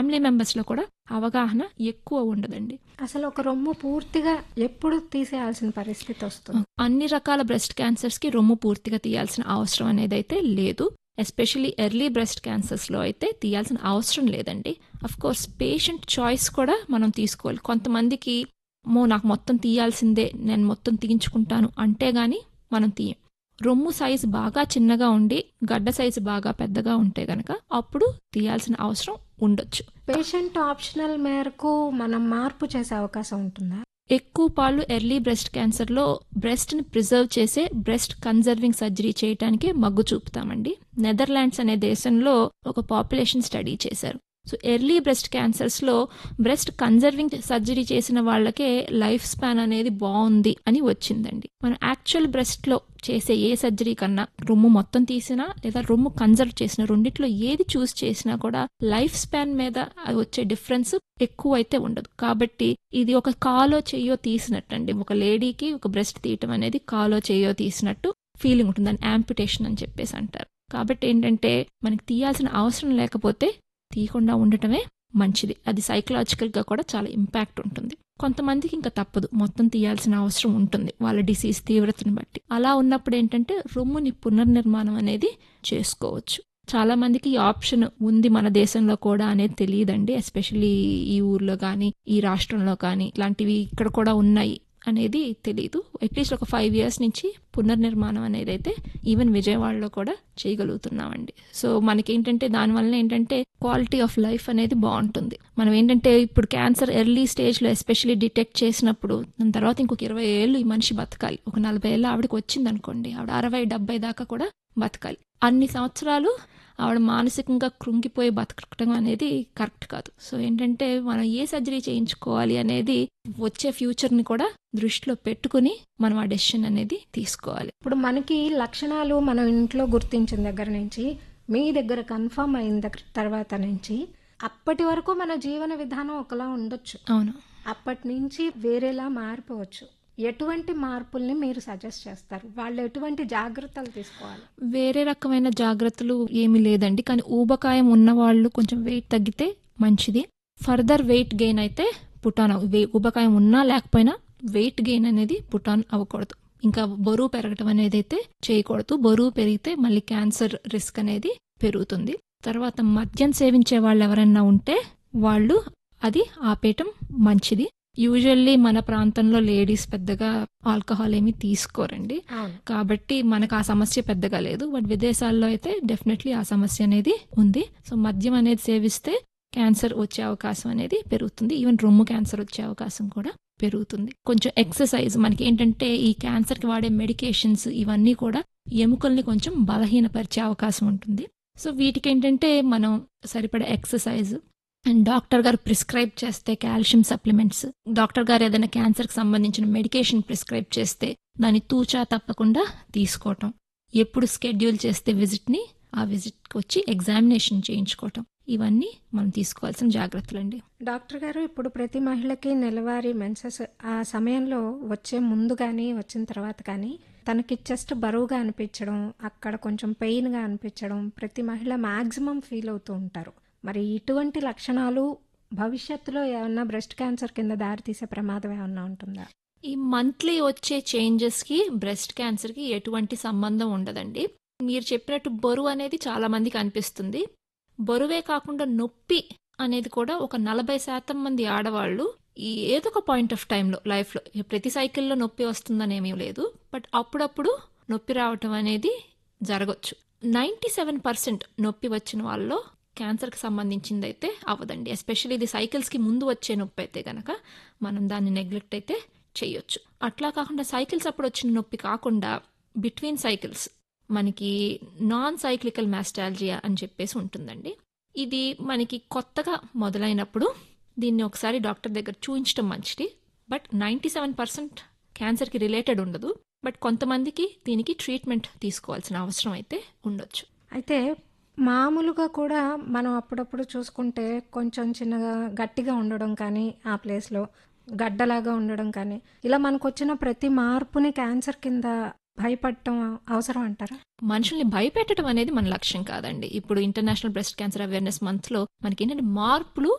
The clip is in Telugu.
ఫ్యామిలీ మెంబర్స్లో కూడా అవగాహన ఎక్కువ ఉండదండి అసలు ఒక రొమ్ము పూర్తిగా ఎప్పుడు తీసేయాల్సిన పరిస్థితి వస్తుంది అన్ని రకాల బ్రెస్ట్ క్యాన్సర్స్కి రొమ్ము పూర్తిగా తీయాల్సిన అవసరం అనేది అయితే లేదు ఎస్పెషల్లీ ఎర్లీ బ్రెస్ట్ క్యాన్సర్స్లో అయితే తీయాల్సిన అవసరం లేదండి అఫ్ కోర్స్ పేషెంట్ చాయిస్ కూడా మనం తీసుకోవాలి కొంతమందికి మో నాకు మొత్తం తీయాల్సిందే నేను మొత్తం తీయించుకుంటాను అంటే గాని మనం తీయం రొమ్ము సైజు బాగా చిన్నగా ఉండి గడ్డ సైజు బాగా పెద్దగా ఉంటే గనక అప్పుడు తీయాల్సిన అవసరం ఉండొచ్చు పేషెంట్ ఆప్షనల్ మేరకు మనం మార్పు చేసే అవకాశం ఉంటుందా ఎక్కువ పాళ్ళు ఎర్లీ బ్రెస్ట్ క్యాన్సర్లో బ్రెస్ట్ని ప్రిజర్వ్ చేసే బ్రెస్ట్ కన్జర్వింగ్ సర్జరీ చేయడానికి మగ్గు చూపుతామండి నెదర్లాండ్స్ అనే దేశంలో ఒక పాపులేషన్ స్టడీ చేశారు సో ఎర్లీ బ్రెస్ట్ క్యాన్సర్స్లో బ్రెస్ట్ కన్జర్వింగ్ సర్జరీ చేసిన వాళ్ళకే లైఫ్ స్పాన్ అనేది బాగుంది అని వచ్చిందండి మనం యాక్చువల్ బ్రెస్ట్లో చేసే ఏ సర్జరీ కన్నా రొమ్ము మొత్తం తీసినా లేదా రొమ్ము కన్జర్వ్ చేసిన రెండిట్లో ఏది చూస్ చేసినా కూడా లైఫ్ స్పాన్ మీద వచ్చే డిఫరెన్స్ ఎక్కువ అయితే ఉండదు కాబట్టి ఇది ఒక కాలో చెయ్యో తీసినట్టు అండి ఒక లేడీకి ఒక బ్రెస్ట్ తీయటం అనేది కాలో చెయ్యో తీసినట్టు ఫీలింగ్ ఉంటుంది దాన్ని యాంపిటేషన్ అని చెప్పేసి అంటారు కాబట్టి ఏంటంటే మనకి తీయాల్సిన అవసరం లేకపోతే తీయకుండా ఉండటమే మంచిది అది సైకలాజికల్గా కూడా చాలా ఇంపాక్ట్ ఉంటుంది కొంతమందికి ఇంకా తప్పదు మొత్తం తీయాల్సిన అవసరం ఉంటుంది వాళ్ళ డిసీజ్ తీవ్రతను బట్టి అలా ఉన్నప్పుడు ఏంటంటే రొమ్ముని పునర్నిర్మాణం అనేది చేసుకోవచ్చు చాలా మందికి ఈ ఆప్షన్ ఉంది మన దేశంలో కూడా అనేది తెలియదండి ఎస్పెషల్లీ ఈ ఊర్లో కానీ ఈ రాష్ట్రంలో కానీ ఇలాంటివి ఇక్కడ కూడా ఉన్నాయి అనేది తెలియదు అట్లీస్ట్ ఒక ఫైవ్ ఇయర్స్ నుంచి పునర్నిర్మాణం అనేది అయితే ఈవెన్ విజయవాడలో కూడా చేయగలుగుతున్నామండి సో మనకేంటంటే దానివల్ల ఏంటంటే క్వాలిటీ ఆఫ్ లైఫ్ అనేది బాగుంటుంది మనం ఏంటంటే ఇప్పుడు క్యాన్సర్ ఎర్లీ స్టేజ్లో ఎస్పెషల్లీ డిటెక్ట్ చేసినప్పుడు దాని తర్వాత ఇంకొక ఇరవై ఏళ్ళు ఈ మనిషి బతకాలి ఒక నలభై ఏళ్ళు ఆవిడకి వచ్చింది అనుకోండి ఆవిడ అరవై డెబ్బై దాకా కూడా బతకాలి అన్ని సంవత్సరాలు ఆవిడ మానసికంగా కృంగిపోయి బతకటం అనేది కరెక్ట్ కాదు సో ఏంటంటే మనం ఏ సర్జరీ చేయించుకోవాలి అనేది వచ్చే ఫ్యూచర్ని కూడా దృష్టిలో పెట్టుకుని మనం ఆ డెసిషన్ అనేది తీసుకోవాలి ఇప్పుడు మనకి లక్షణాలు మనం ఇంట్లో గుర్తించిన దగ్గర నుంచి మీ దగ్గర కన్ఫర్మ్ అయిన దగ్గర తర్వాత నుంచి అప్పటి వరకు మన జీవన విధానం ఒకలా ఉండొచ్చు అవును అప్పటి నుంచి వేరేలా మారిపోవచ్చు ఎటువంటి మార్పుల్ని మీరు సజెస్ట్ చేస్తారు వాళ్ళు ఎటువంటి జాగ్రత్తలు తీసుకోవాలి వేరే రకమైన జాగ్రత్తలు ఏమీ లేదండి కానీ ఊబకాయం ఉన్న వాళ్ళు కొంచెం వెయిట్ తగ్గితే మంచిది ఫర్దర్ వెయిట్ గెయిన్ అయితే పుటాన్ అవ- వే- ఊబకాయం ఉన్నా లేకపోయినా వెయిట్ గెయిన్ అనేది పుటాన్ అవ్వకూడదు ఇంకా బరువు పెరగటం అనేది అయితే చేయకూడదు బరువు పెరిగితే మళ్ళీ క్యాన్సర్ రిస్క్ అనేది పెరుగుతుంది తర్వాత మద్యం సేవించే వాళ్ళు ఎవరైనా ఉంటే వాళ్ళు అది ఆపేయటం మంచిది యూజువల్లీ మన ప్రాంతంలో లేడీస్ పెద్దగా ఆల్కహాల్ ఏమీ తీసుకోరండి అవును కాబట్టి మనకు ఆ సమస్య పెద్దగా లేదు బట్ విదేశాల్లో అయితే డెఫినెట్లీ ఆ సమస్య అనేది ఉంది సో మద్యం అనేది సేవిస్తే క్యాన్సర్ వచ్చే అవకాశం అనేది పెరుగుతుంది ఈవెన్ రొమ్ము క్యాన్సర్ వచ్చే అవకాశం కూడా పెరుగుతుంది కొంచెం ఎక్సర్సైజ్ మనకి ఏంటంటే ఈ క్యాన్సర్కి వాడే మెడికేషన్స్ ఇవన్నీ కూడా ఎముకల్ని కొంచెం బలహీనపరిచే అవకాశం ఉంటుంది సో వీటికి ఏంటంటే మనం సరిపడే ఎక్సర్సైజ్ అండ్ డాక్టర్ గారు ప్రిస్క్రైబ్ చేస్తే కాల్షియం సప్లిమెంట్స్ డాక్టర్ గారు ఏదైనా క్యాన్సర్కి సంబంధించిన మెడికేషన్ ప్రిస్క్రైబ్ చేస్తే దాన్ని తూచా తప్పకుండా తీసుకోవటం ఎప్పుడు స్కెడ్యూల్ చేస్తే విజిట్ని ఆ విజిట్కి వచ్చి ఎగ్జామినేషన్ చేయించుకోవటం ఇవన్నీ మనం తీసుకోవాల్సిన జాగ్రత్తలు అండి డాక్టర్ గారు ఇప్పుడు ప్రతి మహిళకి నెలవారీ మెన్సెస్ ఆ సమయంలో వచ్చే ముందు కానీ వచ్చిన తర్వాత కానీ తనకి చెస్ట్ బరువుగా అనిపించడం అక్కడ కొంచెం పెయిన్గా అనిపించడం ప్రతి మహిళ మ్యాక్సిమం ఫీల్ అవుతూ ఉంటారు మరి ఇటువంటి లక్షణాలు భవిష్యత్తులో ఏమన్నా బ్రెస్ట్ క్యాన్సర్ కింద దారితీసే ప్రమాదం ఏమన్నా ఉంటుందా ఈ మంత్లీ వచ్చే చేంజెస్కి బ్రెస్ట్ క్యాన్సర్కి ఎటువంటి సంబంధం ఉండదండి మీరు చెప్పినట్టు బరువు అనేది చాలా మందికి అనిపిస్తుంది బరువే కాకుండా నొప్పి అనేది కూడా ఒక నలభై శాతం మంది ఆడవాళ్ళు ఈ ఏదో ఒక పాయింట్ ఆఫ్ టైంలో లైఫ్లో ప్రతి సైకిల్లో నొప్పి వస్తుందని ఏమీ లేదు బట్ అప్పుడప్పుడు నొప్పి రావటం అనేది జరగచ్చు నైంటీ సెవెన్ పర్సెంట్ నొప్పి వచ్చిన వాళ్ళలో క్యాన్సర్కి సంబంధించింది అయితే అవ్వదండి ఎస్పెషల్లీ ఇది సైకిల్స్కి ముందు వచ్చే నొప్పి అయితే గనక మనం దాన్ని నెగ్లెక్ట్ అయితే చేయొచ్చు అట్లా కాకుండా సైకిల్స్ అప్పుడు వచ్చిన నొప్పి కాకుండా బిట్వీన్ సైకిల్స్ మనకి నాన్ సైక్లికల్ మ్యాస్టాలజియా అని చెప్పేసి ఉంటుందండి ఇది మనకి కొత్తగా మొదలైనప్పుడు దీన్ని ఒకసారి డాక్టర్ దగ్గర చూపించడం మంచిది బట్ నైంటీ సెవెన్ పర్సెంట్ క్యాన్సర్కి రిలేటెడ్ ఉండదు బట్ కొంతమందికి దీనికి ట్రీట్మెంట్ తీసుకోవాల్సిన అవసరం అయితే ఉండొచ్చు అయితే మామూలుగా కూడా మనం అప్పుడప్పుడు చూసుకుంటే కొంచెం చిన్నగా గట్టిగా ఉండడం కానీ ఆ ప్లేస్లో గడ్డలాగా ఉండడం కానీ ఇలా మనకు వచ్చిన ప్రతి మార్పుని క్యాన్సర్ కింద భయపడటం అవసరం అంటారా మనుషుల్ని భయపెట్టడం అనేది మన లక్ష్యం కాదండి ఇప్పుడు international breast cancer awareness month లో మనకి ఏంటంటే మార్పులు